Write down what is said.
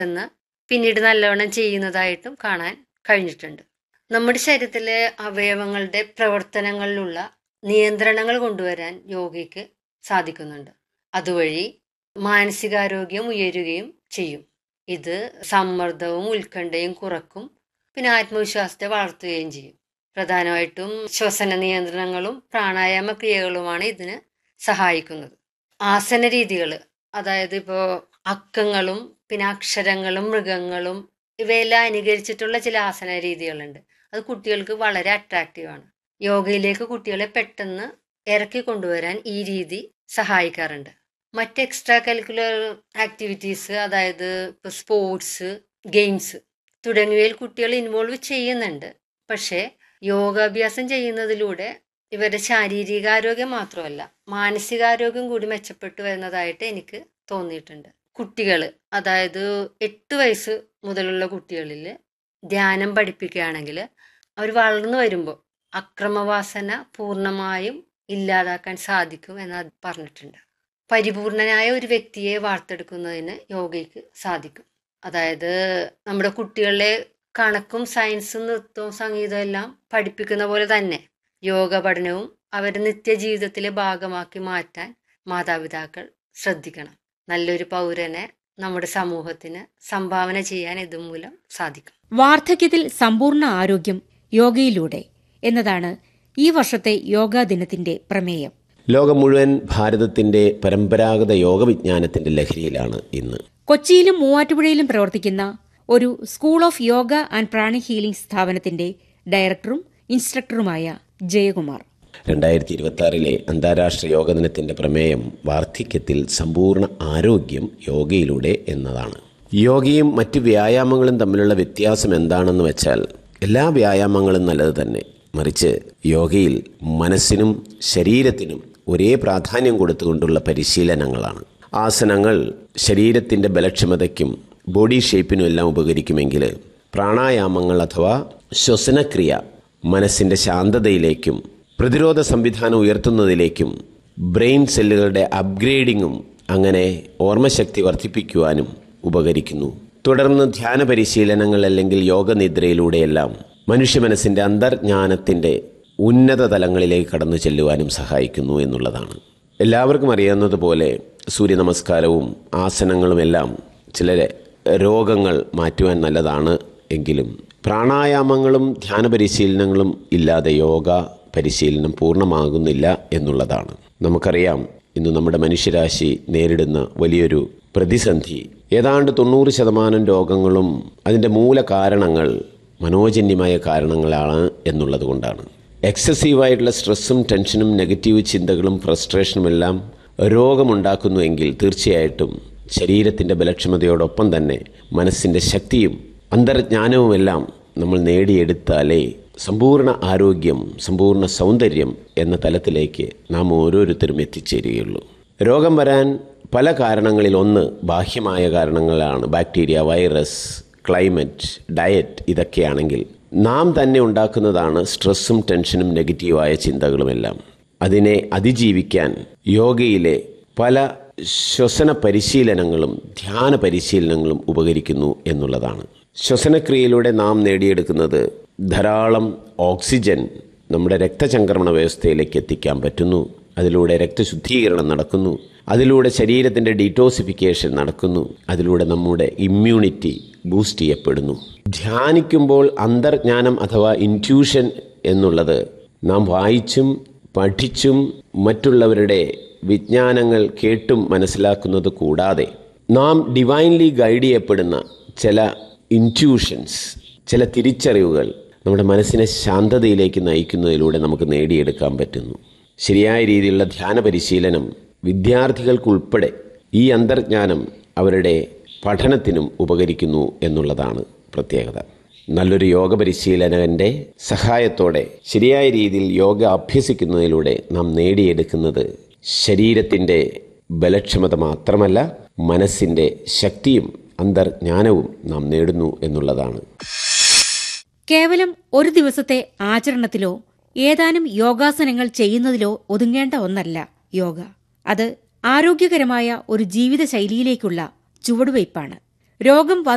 എന്ന് പിന്നീട് നല്ലവണ്ണം ചെയ്യുന്നതായിട്ടും കാണാൻ കഴിഞ്ഞിട്ടുണ്ട് നമ്മുടെ ശരീരത്തിലെ അവയവങ്ങളുടെ പ്രവർത്തനങ്ങളിലുള്ള നിയന്ത്രണങ്ങൾ കൊണ്ടുവരാൻ യോഗയ്ക്ക് സാധിക്കുന്നുണ്ട് അതുവഴി മാനസികാരോഗ്യം ഉയരുകയും ചെയ്യും ഇത് സമ്മർദ്ദവും ഉത്കണ്ഠയും കുറക്കും പിന്നെ ആത്മവിശ്വാസത്തെ വളർത്തുകയും ചെയ്യും പ്രധാനമായിട്ടും ശ്വസന നിയന്ത്രണങ്ങളും പ്രാണായാമ ക്രിയകളുമാണ് ഇതിന് സഹായിക്കുന്നത് ആസന രീതികൾ അതായത് ഇപ്പോൾ അക്കങ്ങളും പിന്നെ അക്ഷരങ്ങളും മൃഗങ്ങളും ഇവയെല്ലാം അനുകരിച്ചിട്ടുള്ള ചില ആസന രീതികളുണ്ട് അത് കുട്ടികൾക്ക് വളരെ അട്രാക്റ്റീവാണ് യോഗയിലേക്ക് കുട്ടികളെ പെട്ടെന്ന് ഇറക്കി കൊണ്ടുവരാൻ ഈ രീതി സഹായിക്കാറുണ്ട് മറ്റ് എക്സ്ട്രാ കരിക്കുലർ ആക്ടിവിറ്റീസ് അതായത് ഇപ്പോൾ സ്പോർട്സ് ഗെയിംസ് തുടങ്ങിയവയിൽ കുട്ടികൾ ഇൻവോൾവ് ചെയ്യുന്നുണ്ട് പക്ഷേ യോഗാഭ്യാസം ചെയ്യുന്നതിലൂടെ ഇവരുടെ ശാരീരികാരോഗ്യം മാത്രമല്ല മാനസികാരോഗ്യം കൂടി മെച്ചപ്പെട്ടു വരുന്നതായിട്ട് എനിക്ക് തോന്നിയിട്ടുണ്ട് കുട്ടികൾ അതായത് എട്ട് വയസ്സ് മുതലുള്ള കുട്ടികളിൽ ധ്യാനം പഠിപ്പിക്കുകയാണെങ്കിൽ അവർ വളർന്നു വരുമ്പോൾ അക്രമവാസന പൂർണ്ണമായും ഇല്ലാതാക്കാൻ സാധിക്കും എന്ന് പറഞ്ഞിട്ടുണ്ട് പരിപൂർണനായ ഒരു വ്യക്തിയെ വാർത്തെടുക്കുന്നതിന് യോഗയ്ക്ക് സാധിക്കും അതായത് നമ്മുടെ കുട്ടികളെ കണക്കും സയൻസും നൃത്തവും സംഗീതവും എല്ലാം പഠിപ്പിക്കുന്ന പോലെ തന്നെ യോഗ പഠനവും അവരുടെ നിത്യജീവിതത്തിലെ ഭാഗമാക്കി മാറ്റാൻ മാതാപിതാക്കൾ ശ്രദ്ധിക്കണം നല്ലൊരു പൗരനെ നമ്മുടെ സമൂഹത്തിന് സംഭാവന ചെയ്യാൻ ഇതുമൂലം സാധിക്കും വാർദ്ധക്യത്തിൽ സമ്പൂർണ്ണ ആരോഗ്യം യോഗയിലൂടെ എന്നതാണ് ഈ വർഷത്തെ യോഗാ ദിനത്തിന്റെ പ്രമേയം ലോകം മുഴുവൻ ഭാരതത്തിന്റെ പരമ്പരാഗത യോഗവിജ്ഞാനത്തിന്റെ ലഹരിയിലാണ് ഇന്ന് കൊച്ചിയിലും മൂവാറ്റുപുഴയിലും പ്രവർത്തിക്കുന്ന ഒരു school of yoga and pranic healing സ്ഥാപനത്തിന്റെ ഡയറക്ടറും ഇൻസ്ട്രക്ടറുമായ ജയകുമാർ രണ്ടായിരത്തി ഇരുപത്തി ആറിലെ അന്താരാഷ്ട്ര യോഗ ദിനത്തിന്റെ പ്രമേയം വാർദ്ധക്യത്തിൽ സമ്പൂർണ്ണ ആരോഗ്യം യോഗയിലൂടെ എന്നതാണ് യോഗയും മറ്റ് വ്യായാമങ്ങളും തമ്മിലുള്ള വ്യത്യാസം എന്താണെന്ന് വെച്ചാൽ എല്ലാ വ്യായാമങ്ങളും നല്ലത് തന്നെ മറിച്ച് യോഗയിൽ മനസ്സിനും ശരീരത്തിനും ഒരേ പ്രാധാന്യം കൊടുത്തുകൊണ്ടുള്ള പരിശീലനങ്ങളാണ് ആസനങ്ങൾ ശരീരത്തിൻ്റെ ബലക്ഷമതയ്ക്കും ബോഡി ഷേപ്പിനും എല്ലാം ഉപകരിക്കുമെങ്കിൽ പ്രാണായാമങ്ങൾ അഥവാ ശ്വസനക്രിയ മനസ്സിൻ്റെ ശാന്തതയിലേക്കും പ്രതിരോധ സംവിധാനം ഉയർത്തുന്നതിലേക്കും ബ്രെയിൻ സെല്ലുകളുടെ അപ്ഗ്രേഡിങ്ങും അങ്ങനെ ഓർമ്മശക്തി വർദ്ധിപ്പിക്കുവാനും ഉപകരിക്കുന്നു തുടർന്ന് ധ്യാന പരിശീലനങ്ങൾ അല്ലെങ്കിൽ യോഗനിദ്രയിലൂടെയെല്ലാം മനുഷ്യ മനസ്സിൻ്റെ അന്തർജ്ഞാനത്തിൻ്റെ ഉന്നത തലങ്ങളിലേക്ക് കടന്നു ചെല്ലുവാനും സഹായിക്കുന്നു എന്നുള്ളതാണ് എല്ലാവർക്കും അറിയാവുന്നതുപോലെ സൂര്യ നമസ്കാരവും ആസനങ്ങളുമെല്ലാം ചില രോഗങ്ങൾ മാറ്റുവാൻ നല്ലതാണ് എങ്കിലും പ്രാണായാമങ്ങളും ധ്യാന പരിശീലനങ്ങളും ഇല്ലാതെ യോഗ പരിശീലനം പൂർണ്ണമാകുന്നില്ല എന്നുള്ളതാണ് നമുക്കറിയാം ഇന്ന് നമ്മുടെ മനുഷ്യരാശി നേരിടുന്ന വലിയൊരു പ്രതിസന്ധി ഏതാണ്ട് തൊണ്ണൂറ് ശതമാനം രോഗങ്ങളും അതിൻ്റെ മൂല കാരണങ്ങൾ മനോജന്യമായ കാരണങ്ങളാണ് എന്നുള്ളത് കൊണ്ടാണ് എക്സസീവായിട്ടുള്ള സ്ട്രെസ്സും ടെൻഷനും നെഗറ്റീവ് ചിന്തകളും ഫ്രസ്ട്രേഷനും എല്ലാം രോഗമുണ്ടാക്കുന്നുവെങ്കിൽ തീർച്ചയായിട്ടും ശരീരത്തിൻ്റെ ബലക്ഷമതയോടൊപ്പം തന്നെ മനസ്സിൻ്റെ ശക്തിയും അന്തർജ്ഞാനവുമെല്ലാം നമ്മൾ നേടിയെടുത്താലേ സമ്പൂർണ്ണ ആരോഗ്യം സമ്പൂർണ്ണ സൗന്ദര്യം എന്ന തലത്തിലേക്ക് നാം ഓരോരുത്തരും എത്തിച്ചേരുകയുള്ളൂ രോഗം വരാൻ പല കാരണങ്ങളിൽ ഒന്ന് ബാഹ്യമായ കാരണങ്ങളാണ് ബാക്ടീരിയ വൈറസ് ക്ലൈമറ്റ് ഡയറ്റ് ഇതൊക്കെയാണെങ്കിൽ നാം തന്നെ ഉണ്ടാക്കുന്നതാണ് സ്ട്രെസ്സും ടെൻഷനും നെഗറ്റീവായ ചിന്തകളുമെല്ലാം അതിനെ അതിജീവിക്കാൻ യോഗയിലെ പല ശ്വസന പരിശീലനങ്ങളും ധ്യാന പരിശീലനങ്ങളും ഉപകരിക്കുന്നു എന്നുള്ളതാണ് ശ്വസനക്രിയയിലൂടെ നാം നേടിയെടുക്കുന്നത് ധാരാളം ഓക്സിജൻ നമ്മുടെ രക്തചംക്രമണ വ്യവസ്ഥയിലേക്ക് എത്തിക്കാൻ പറ്റുന്നു അതിലൂടെ രക്തശുദ്ധീകരണം നടക്കുന്നു അതിലൂടെ ശരീരത്തിൻ്റെ ഡീറ്റോസിഫിക്കേഷൻ നടക്കുന്നു അതിലൂടെ നമ്മുടെ ഇമ്മ്യൂണിറ്റി ബൂസ്റ്റ് ചെയ്യപ്പെടുന്നു ധ്യാനിക്കുമ്പോൾ അന്തർജ്ഞാനം അഥവാ ഇൻറ്റ്യൂഷൻ എന്നുള്ളത് നാം വായിച്ചും പഠിച്ചും മറ്റുള്ളവരുടെ വിജ്ഞാനങ്ങൾ കേട്ടും മനസ്സിലാക്കുന്നത് കൂടാതെ നാം ഡിവൈൻലി ഗൈഡ് ചെയ്യപ്പെടുന്ന ചില ഇൻറ്റ്യൂഷൻസ് ചില തിരിച്ചറിവുകൾ നമ്മുടെ മനസ്സിനെ ശാന്തതയിലേക്ക് നയിക്കുന്നതിലൂടെ നമുക്ക് നേടിയെടുക്കാൻ പറ്റുന്നു ശരിയായ രീതിയിലുള്ള ധ്യാന പരിശീലനം വിദ്യാർത്ഥികൾക്കുൾപ്പെടെ ഈ അന്തർജ്ഞാനം അവരുടെ പഠനത്തിനും ഉപകരിക്കുന്നു എന്നുള്ളതാണ് പ്രത്യേകത നല്ലൊരു യോഗ പരിശീലകന്റെ സഹായത്തോടെ ശരിയായ രീതിയിൽ യോഗ അഭ്യസിക്കുന്നതിലൂടെ നാം നേടിയെടുക്കുന്നത് ശരീരത്തിൻ്റെ ബലക്ഷമത മാത്രമല്ല മനസ്സിൻ്റെ ശക്തിയും അന്തർജ്ഞാനവും നാം നേടുന്നു എന്നുള്ളതാണ് കേവലം ഒരു ദിവസത്തെ ആചരണത്തിലോ ഏതാനും യോഗാസനങ്ങൾ ചെയ്യുന്നതിലോ ഒതുങ്ങേണ്ട ഒന്നല്ല യോഗ അത് ആരോഗ്യകരമായ ഒരു ജീവിതശൈലിയിലേക്കുള്ള ചുവടുവയ്പ്പാണ് രോഗം